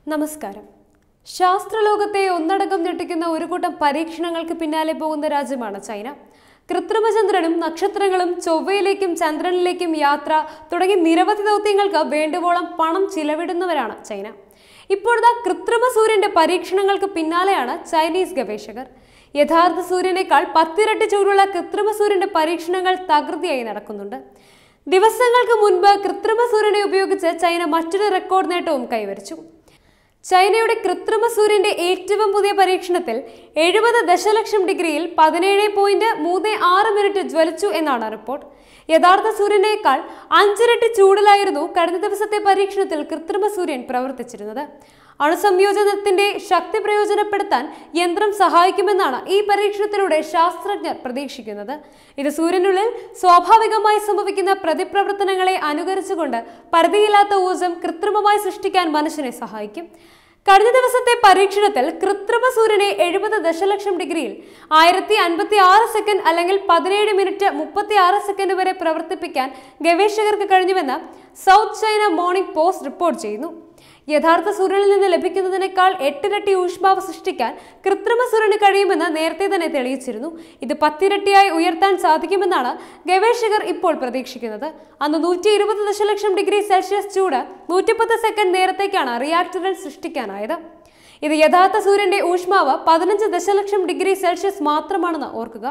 നമസ്കാരം ശാസ്ത്രലോകത്തെ ഒന്നടങ്കം ഞെട്ടിക്കുന്ന ഒരു കൂട്ടം പരീക്ഷണങ്ങൾക്ക് പിന്നാലെ പോകുന്ന രാജ്യമാണ് ചൈന കൃത്രിമചന്ദ്രനും നക്ഷത്രങ്ങളും ചൊവ്വയിലേക്കും ചന്ദ്രനിലേക്കും യാത്ര തുടങ്ങി നിരവധി ദൗത്യങ്ങൾക്ക് വേണ്ടുവോളം പണം ചിലവിടുന്നവരാണ് ചൈന ഇപ്പോഴത്തെ കൃത്രിമ സൂര്യന്റെ പരീക്ഷണങ്ങൾക്ക് പിന്നാലെയാണ് ചൈനീസ് ഗവേഷകർ യഥാർത്ഥ സൂര്യനേക്കാൾ പത്തിരട്ടി ചൂടുള്ള കൃത്രിമ സൂര്യന്റെ പരീക്ഷണങ്ങൾ തകൃതിയായി നടക്കുന്നുണ്ട് ദിവസങ്ങൾക്ക് മുൻപ് കൃത്രിമ സൂര്യനെ ഉപയോഗിച്ച് ചൈന മറ്റൊരു റെക്കോർഡ് നേട്ടവും കൈവരിച്ചു ചൈനയുടെ കൃത്രിമ സൂര്യന്റെ ഏറ്റവും പുതിയ പരീക്ഷണത്തിൽ എഴുപത് ദശലക്ഷം ഡിഗ്രിയിൽ പതിനേഴ് പോയിന്റ് മൂന്ന് ആറ് മിനിറ്റ് ജ്വലിച്ചു എന്നാണ് റിപ്പോർട്ട് യഥാർത്ഥ സൂര്യനേക്കാൾ അഞ്ചിരട്ടി ചൂടിലായിരുന്നു കഴിഞ്ഞ ദിവസത്തെ പരീക്ഷണത്തിൽ കൃത്രിമ സൂര്യൻ പ്രവർത്തിച്ചിരുന്നത് അണുസംയോജനത്തിന്റെ ശക്തി പ്രയോജനപ്പെടുത്താൻ യന്ത്രം സഹായിക്കുമെന്നാണ് ഈ പരീക്ഷണത്തിലൂടെ ശാസ്ത്രജ്ഞർ പ്രതീക്ഷിക്കുന്നത് ഇത് സൂര്യനുള്ളിൽ സ്വാഭാവികമായി സംഭവിക്കുന്ന പ്രതിപ്രവർത്തനങ്ങളെ അനുകരിച്ചുകൊണ്ട് പരിധിയില്ലാത്ത ഊർജം കൃത്രിമമായി സൃഷ്ടിക്കാൻ മനുഷ്യനെ സഹായിക്കും കഴിഞ്ഞ ദിവസത്തെ പരീക്ഷണത്തിൽ കൃത്രിമ സൂര്യനെ എഴുപത് ദശലക്ഷം ഡിഗ്രിയിൽ ആയിരത്തി അൻപത്തി ആറ് സെക്കൻഡ് അല്ലെങ്കിൽ പതിനേഴ് മിനിറ്റ് മുപ്പത്തി ആറ് സെക്കൻഡ് വരെ പ്രവർത്തിപ്പിക്കാൻ ഗവേഷകർക്ക് കഴിഞ്ഞുവെന്ന് South China Morning Post report ചെയ്യുന്നു യഥാർത്ഥ സൂര്യനിൽ നിന്ന് ലഭിക്കുന്നതിനേക്കാൾ എട്ടിരട്ടി ഊഷ്മാവ് സൃഷ്ടിക്കാൻ കൃത്രിമ സൂര്യന് കഴിയുമെന്ന് നേരത്തെ തന്നെ തെളിയിച്ചിരുന്നു ഇത് പത്തിരട്ടിയായി ഉയർത്താൻ സാധിക്കുമെന്നാണ് ഗവേഷകർ ഇപ്പോൾ പ്രതീക്ഷിക്കുന്നത് അന്ന് നൂറ്റി ഇരുപത് ദശലക്ഷം ഡിഗ്രി സെൽഷ്യസ് ചൂട് നൂറ്റിപ്പത്ത് സെക്കൻഡ് നേരത്തേക്കാണ് റിയാക്ടറിൽ സൃഷ്ടിക്കാനായത് ഇത് യഥാർത്ഥ സൂര്യന്റെ ഊഷ്മാവ് പതിനഞ്ച് ദശലക്ഷം ഡിഗ്രി സെൽഷ്യസ് മാത്രമാണെന്ന് ഓർക്കുക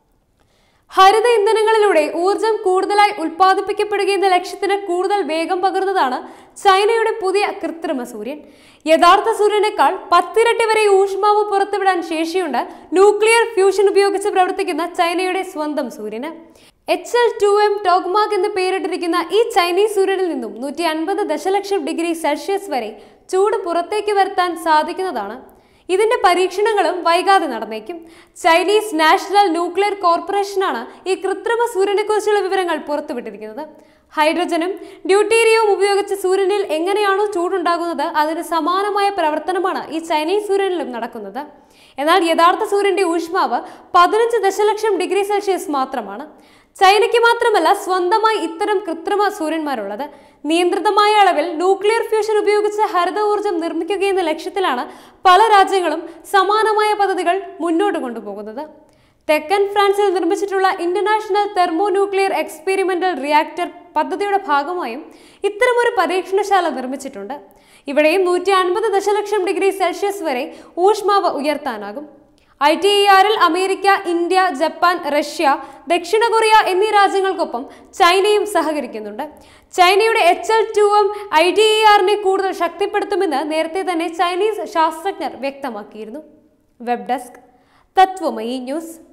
ഹരിത ഇന്ധനങ്ങളിലൂടെ ഊർജം കൂടുതലായി ഉൽപ്പാദിപ്പിക്കപ്പെടുകയെന്ന ലക്ഷ്യത്തിന് കൂടുതൽ വേഗം പകർന്നതാണ് ചൈനയുടെ പുതിയ കൃത്രിമ സൂര്യൻ യഥാർത്ഥ സൂര്യനേക്കാൾ പത്തിരട്ടി വരെ ഊഷ്മാവ് പുറത്തുവിടാൻ ശേഷിയുണ്ട് ന്യൂക്ലിയർ ഫ്യൂഷൻ ഉപയോഗിച്ച് പ്രവർത്തിക്കുന്ന ചൈനയുടെ സ്വന്തം സൂര്യന് H L two M tokamak എന്ന് പേരിട്ടിരിക്കുന്ന ഈ ചൈനീസ് സൂര്യനിൽ നിന്നും നൂറ്റി അൻപത് ദശലക്ഷം ഡിഗ്രി സെൽഷ്യസ് വരെ ചൂട് പുറത്തേക്ക് വരുത്താൻ സാധിക്കുന്നതാണ് ഇതിന്റെ പരീക്ഷണങ്ങളും വൈകാതെ നടന്നേക്കും ചൈനീസ് നാഷണൽ ന്യൂക്ലിയർ കോർപ്പറേഷനാണ് ഈ കൃത്രിമ സൂര്യനെക്കുറിച്ചുള്ള വിവരങ്ങൾ പുറത്തുവിട്ടിരിക്കുന്നത് ഹൈഡ്രജനും ഡ്യൂട്ടീരിയവും ഉപയോഗിച്ച് സൂര്യനിൽ എങ്ങനെയാണോ ചൂടുണ്ടാകുന്നത് അതിന് സമാനമായ പ്രവർത്തനമാണ് ഈ ചൈനീസ് സൂര്യനിലും നടക്കുന്നത് എന്നാൽ യഥാർത്ഥ സൂര്യന്റെ ഊഷ്മാവ് പതിനഞ്ച് ദശലക്ഷം ഡിഗ്രി സെൽഷ്യസ് മാത്രമാണ് ചൈനയ്ക്ക് മാത്രമല്ല സ്വന്തമായി ഇത്തരം കൃത്രിമ സൂര്യന്മാരുള്ളത് നിയന്ത്രിതമായ അളവിൽ ന്യൂക്ലിയർ ഫ്യൂഷൻ ഉപയോഗിച്ച് ഹരിത ഊർജ്ജം നിർമ്മിക്കുകയെന്ന ലക്ഷ്യത്തിലാണ് പല രാജ്യങ്ങളും സമാനമായ പദ്ധതികൾ മുന്നോട്ട് കൊണ്ടുപോകുന്നത് തെക്കൻ ഫ്രാൻസിൽ നിർമ്മിച്ചിട്ടുള്ള International Thermo Nuclear Experimental Reactor പദ്ധതിയുടെ ഭാഗമായും ഇത്തരമൊരു പരീക്ഷണശാല നിർമ്മിച്ചിട്ടുണ്ട് ഇവിടെയും നൂറ്റി അൻപത് ദശലക്ഷം ഡിഗ്രി സെൽഷ്യസ് വരെ ഊഷ്മാവ് ഉയർത്താനാകും ഐ ടി ഇ ആറിൽ അമേരിക്ക ഇന്ത്യ ജപ്പാൻ റഷ്യ ദക്ഷിണ കൊറിയ എന്നീ രാജ്യങ്ങൾക്കൊപ്പം ചൈനയും സഹകരിക്കുന്നുണ്ട് ചൈനയുടെ H L two M I T E ആറിനെ കൂടുതൽ ശക്തിപ്പെടുത്തുമെന്ന് നേരത്തെ തന്നെ ചൈനീസ് ശാസ്ത്രജ്ഞർ വ്യക്തമാക്കിയിരുന്നു വെബ് ഡെസ്ക് തത്വമയി ന്യൂസ്